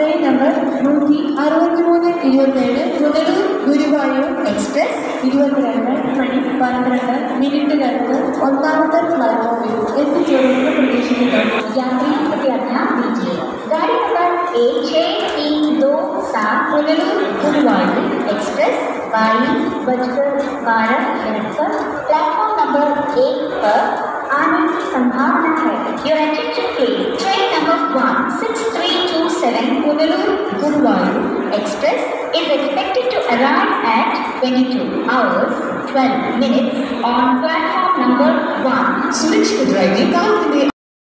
Train number നൂറ്റി അറുപത്തിമൂന്ന് ഇരുപത്തേഴ് പുനലൂർ ഗുരുവായൂർ എക്സ്പ്രസ് ഇരുപത്തിരണ്ട് മണി പന്ത്രണ്ട് മിനിറ്റുകൾക്ക് ഒന്നാമത്തെ പ്ലാറ്റ്ഫോമിൽ എത്തിച്ചേരുമെന്ന് പ്രതീക്ഷിക്കുന്നു यात्री कृपया ध्यान दीजिए गाड़ी नंबर एक छः तीन दो सात പുനലൂർ गुरुवायूर एक्सप्रेस बाईस बजकर बारह मिनट पर प्लेटफॉर्म नंबर एक पर आने की संभावना है your attention please train number one six three two seven Punalur Guruvayur Express is expected to arrive at 22 hours 12 minutes on platform number 1. സുരക്ഷിത ഡ്രൈവിംഗ് കാലത്തിന്റെ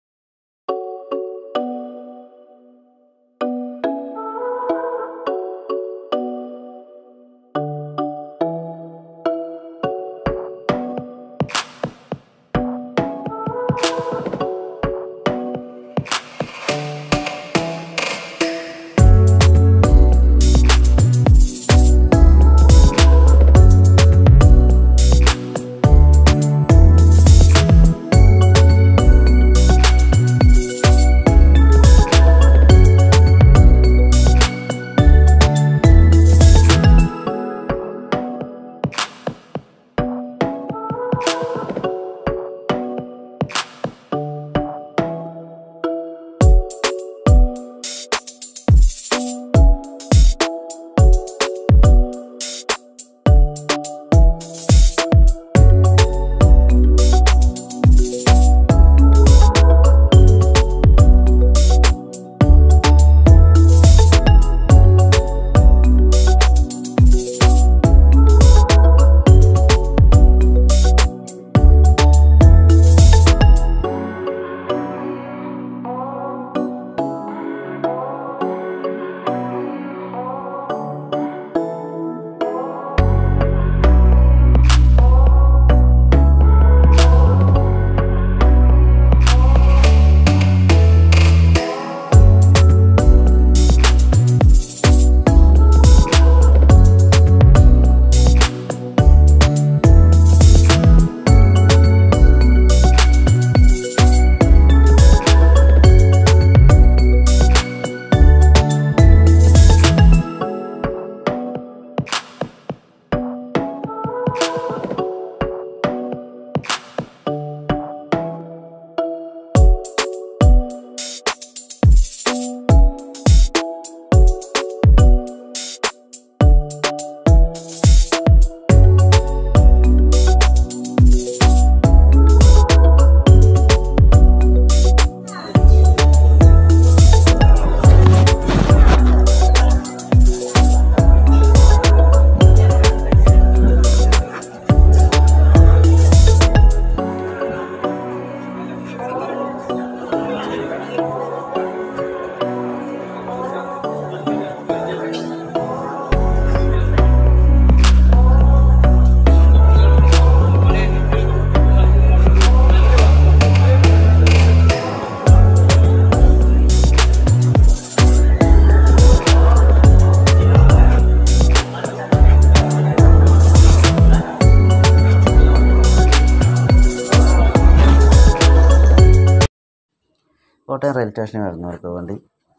കോട്ടയം റെയിൽവേ സ്റ്റേഷനിൽ വരുന്നവർക്ക് വേണ്ടി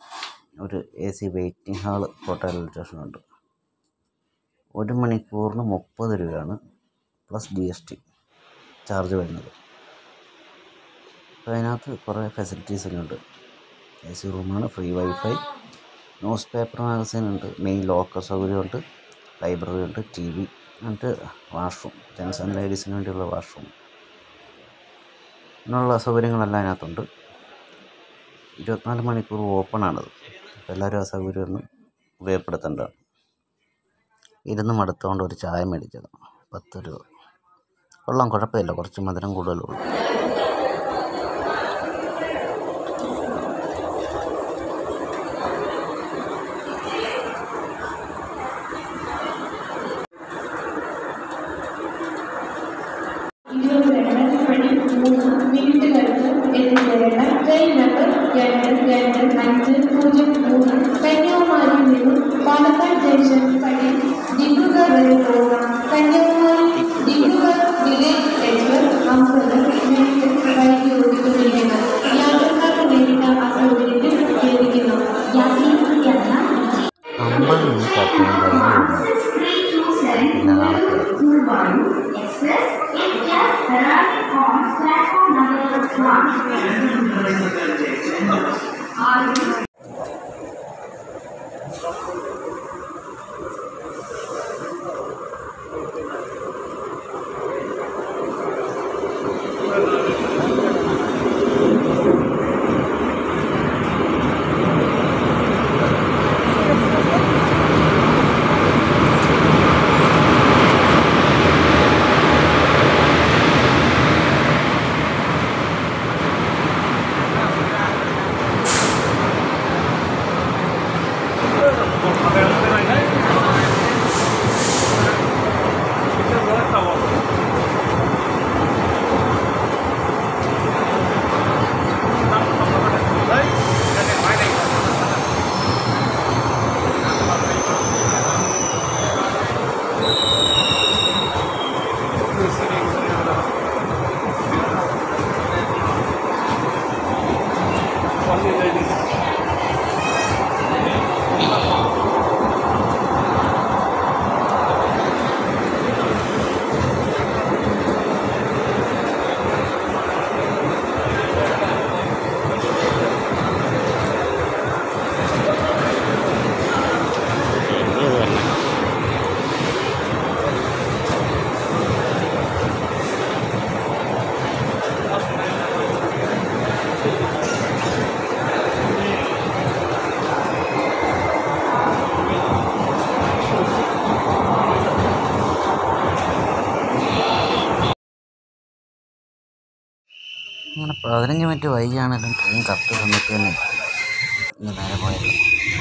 ഒരു A C waiting hall Kottayam railway സ്റ്റേഷനുണ്ട് ഒരു മണിക്കൂറിന് മുപ്പത് രൂപയാണ് plus G S T charge വരുന്നത് അപ്പോൾ അതിനകത്ത് കുറേ ഫെസിലിറ്റീസൊക്കെ ഉണ്ട് എ സി റൂമാണ് free wifi newspaper magazine ഉണ്ട് മെയിൻ ലോക്കർ സൗകര്യമുണ്ട് ലൈബ്രറി ഉണ്ട് ടി വി എന്നിട്ട് വാഷ്റൂം ജെൻസ് ആൻഡ് ലേഡീസിന് വേണ്ടിയുള്ള വാഷ്റൂം അങ്ങനെയുള്ള സൗകര്യങ്ങളെല്ലാം അതിനകത്തുണ്ട് ഇരുപത്തിനാല് മണിക്കൂർ ഓപ്പൺ ആണത് അപ്പോൾ എല്ലാവരും ആ സൗകര്യം ഒന്ന് ഉപയോഗപ്പെടുത്തേണ്ടതാണ് ഇരുന്ന് മടുത്തുകൊണ്ട് ഒരു ചായ മേടിച്ചത് പത്ത് രൂപ കൊള്ളാം കുഴപ്പമില്ല കുറച്ച് മധുരം കൂടുതലുള്ളൂ ഇരുപത്തിരണ്ട് മണി മൂന്ന് മിനിറ്റുകൾക്ക് എത്തിച്ചേരേണ്ട ട്രെയിൻ നമ്പർ രണ്ട് രണ്ട് അഞ്ച് പൂജ്യം മൂന്ന് കന്യാകുമാരിയിൽ നിന്നും പാലക്കാട് ജംഗ്ഷൻ വഴി ഡിബ്രുഗഡ് വരെ പോകുന്ന കന്യാകുമാരി ഡിബ്രുഗഡ് വില്ലേജ് എക്സ്പ്രസ് ഹംസനഗർ അങ്ങനെ പതിനഞ്ച് മിനിറ്റ് വൈകിയാണെങ്കിലും ട്രെയിൻ കറക്റ്റ് സമയത്ത് തന്നെ ഇന്ന് നേരെ പോയത്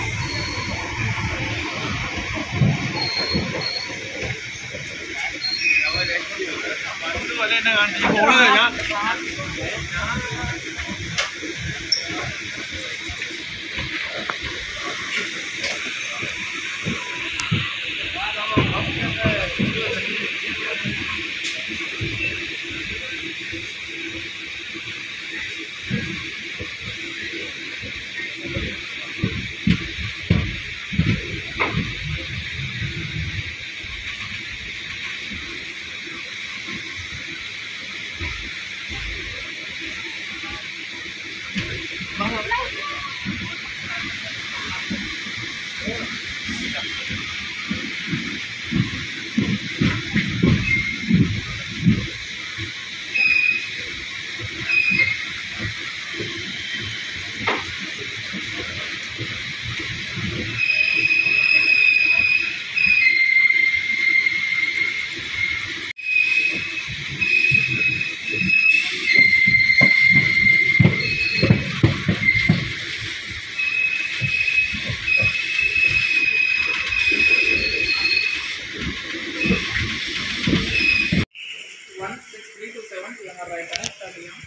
one six three two seven P M R ആയിട്ടാണ് സ്റ്റാർട്ട് ചെയ്യാം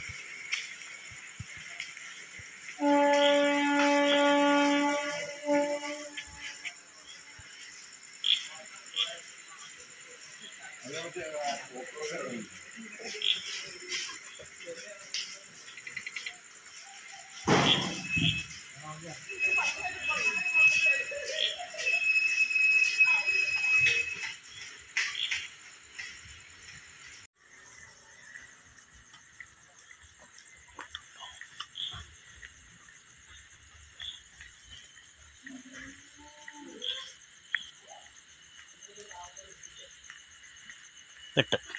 എട്ട്